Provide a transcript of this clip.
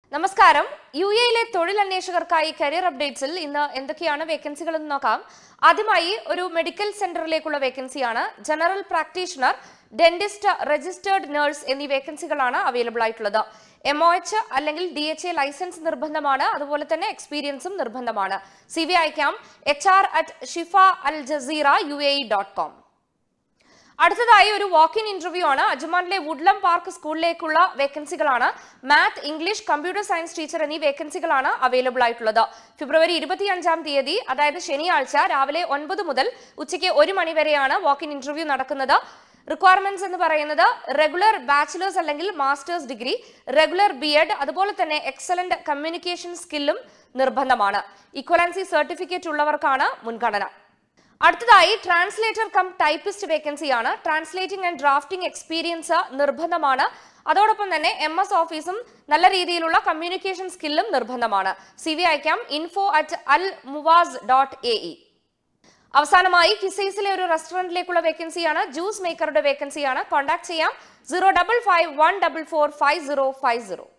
നമസ്കാരം യു എയിലെ തൊഴിലന്വേഷകർക്കായി കരിയർ അപ്ഡേറ്റ്സിൽ ഇന്ന് എന്തൊക്കെയാണ് വേക്കൻസികൾ എന്ന് നോക്കാം ആദ്യമായി ഒരു മെഡിക്കൽ സെന്ററിലേക്കുള്ള വേക്കൻസിയാണ് general practitioner dentist registered nurse എന്നീ വേക്കൻസികളാണ് അവൈലബിൾ ആയിട്ടുള്ളത് എം ഒ എച്ച് അല്ലെങ്കിൽ ഡി എച്ച് എ ലൈസൻസ് നിർബന്ധമാണ് അതുപോലെ തന്നെ എക്സ്പീരിയൻസും നിർബന്ധമാണ് സി വി അയക്കാം H R at Shifa Al Jazeera U A dot com അടുത്തതായി ഒരു വാക്ക് ഇൻ ഇന്റർവ്യൂ ആണ് അജ്മാനിലെ വുഡ്ലം പാർക്ക് സ്കൂളിലേക്കുള്ള വേക്കൻസികളാണ് math English computer science teacher എന്നീ വേക്കൻസികളാണ് അവൈലബിൾ ആയിട്ടുള്ളത് ഫെബ്രുവരി ഇരുപത്തിയഞ്ചാം തീയതി അതായത് ശനിയാഴ്ച രാവിലെ ഒൻപത് മുതൽ ഉച്ചയ്ക്ക് ഒരു മണി വരെയാണ് വാക്ക് ഇൻ ഇന്റർവ്യൂ നടക്കുന്നത് റിക്വയർമെന്റ്സ് എന്ന് പറയുന്നത് റെഗുലർ ബാച്ചിലേഴ്സ് അല്ലെങ്കിൽ masters degree regular B Ed അതുപോലെ തന്നെ എക്സലന്റ് കമ്മ്യൂണിക്കേഷൻ സ്കില്ലും നിർബന്ധമാണ് ഇക്വലൻസി സർട്ടിഫിക്കറ്റ് ഉള്ളവർക്കാണ് മുൻഗണന അടുത്തതായി ട്രാൻസ്ലേറ്റർ കം ടൈപ്പിസ്റ്റ് വേക്കൻസിയാണ് ട്രാൻസ്ലേറ്റിംഗ് ആൻഡ് ഡ്രാഫ്റ്റിംഗ് എക്സ്പീരിയൻസ് നിർബന്ധമാണ് അതോടൊപ്പം തന്നെ എം എസ് ഓഫീസും നല്ല രീതിയിലുള്ള കമ്മ്യൂണിക്കേഷൻ സ്കില്ലും നിർബന്ധമാണ് സി വി അയക്കാം info at Al Muwaz dot A E അവസാനമായി കിസൈസിലെ ഒരു റെസ്റ്റോറന്റിലേക്കുള്ള വേക്കൻസിയാണ് ജ്യൂസ് മേക്കറുടെ വേക്കൻസിയാണ് കോൺടാക്ട് ചെയ്യാം zero double five one double four five zero five zero